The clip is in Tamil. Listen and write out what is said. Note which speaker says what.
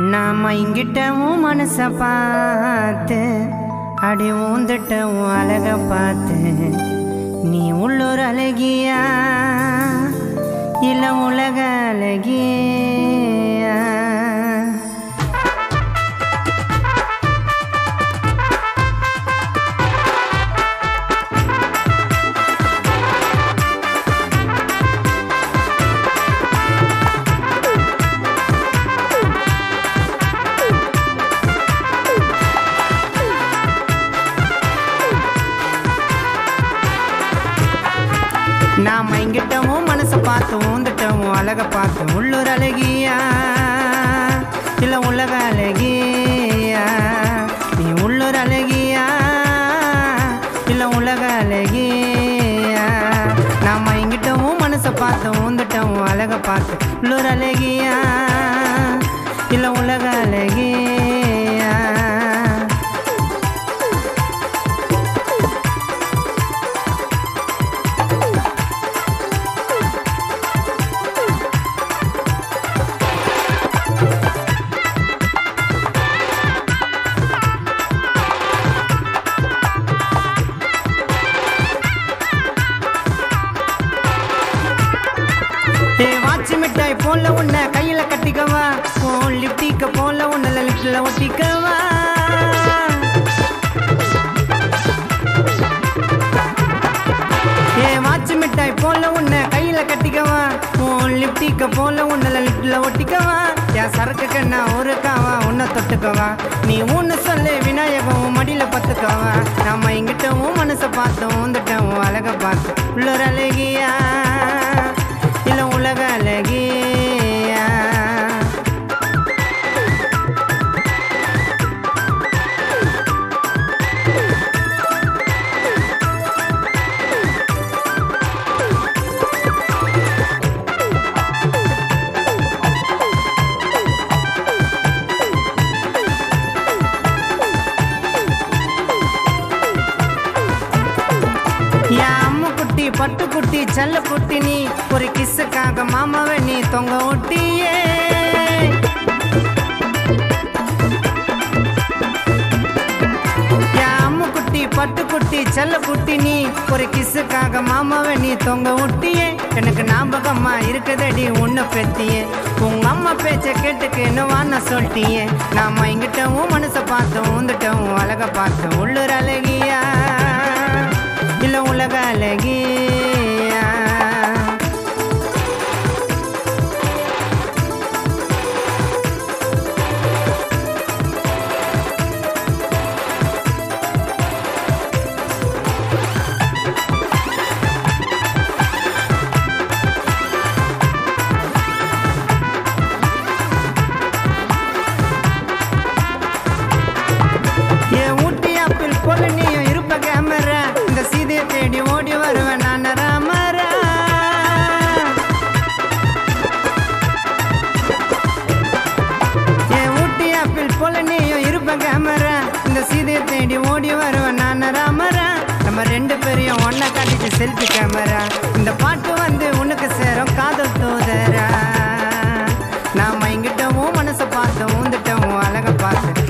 Speaker 1: நாம இங்கிட்டவும் மனச பார்த்து அடி ஊந்துட்டவும் அழக பார்த்து நீ உள்ளூர் அழகியா இல்ல உலக அழகியா நாம இங்கிட்டவும் மனச பார்த்து ஊந்துட்டவும் அழக பார்த்து உள்ளூர் அழகியா இல்ல உலக அழகியா நீ உள்ளூர் அழகியா இல்ல உலக அழகியா நாம இங்கிட்டவும் மனச பார்த்து ஊந்துட்டவும் அழக பார்த்து உள்ளூர் அழகியா இல்ல உலக அழகியா ஏ வாட்சி மிட்டாய் போல உன்னை கையில கட்டிக்கவா ஓ லிப்டிக்க போல உன்னை லிப்ட்ல ஒட்டிக்கவா ஏ வாட்சி மிட்டாய் போல உன்னை கையில கட்டிக்கவா ஓ லிப்டிக்க போல உன்னை லிப்ட்ல ஒட்டிக்கவா என் சரக்கு கண்ணா ஒரு காவா உன்னை தொட்டுக்கவா நீ ஒன்னு சொல்லு விநாயகம் உன் மடியில பத்துக்கவா நாம இங்கிட்டவும் மனசை பார்த்தோம் வந்துட்டவும் அழக பார்த்து உள்ளொரு அழகியா இல்ல உலக அழகியா என் அம்மு குட்டி பட்டு குட்டி செல்ல குட்டி நீ ஒரு கிஸ்ஸுக்காக மாமாவை நீ தொங்க ஒட்டியே என் அம்மு குட்டி பட்டு குட்டி செல்ல குட்டி நீ ஒரு கிஸ்ஸுக்காக மாமாவை நீ தொங்க ஒட்டியே எனக்கு ஞாபகமா இருக்குதடி உன்னை பெத்தியே உங்க அம்மா பேச்ச கேட்டுக்கு வான சொல்லிட்டியே நாம இங்கிட்டவும் மனசை பார்த்தோம் வந்துட்டவும் அழக பார்த்தோம் உள்ளூர் அழகியா இல்ல உலக அழகியா என் ஊட்டி ஆப்பிள் போல நீயும் இருப்ப கேமரா இந்த சீதையை தேடி ஓடி வருவேன் நான் ராமரா என் ஊட்டி ஆப்பிள் போல நீயும் இருப்ப கேமரா இந்த சீதையை தேடி ஓடி வருவேன் நான் ராமரா நம்ம ரெண்டு பேரையும் ஒன்ன காட்டிட்டு செல்ஃபி கேமரா இந்த பாட்டு வந்து உனக்கு சேரும் காதல் தூதரா நாம இங்கிட்டவும் மனசை பார்த்தோம் வந்துட்டவும் அழக பார்த்து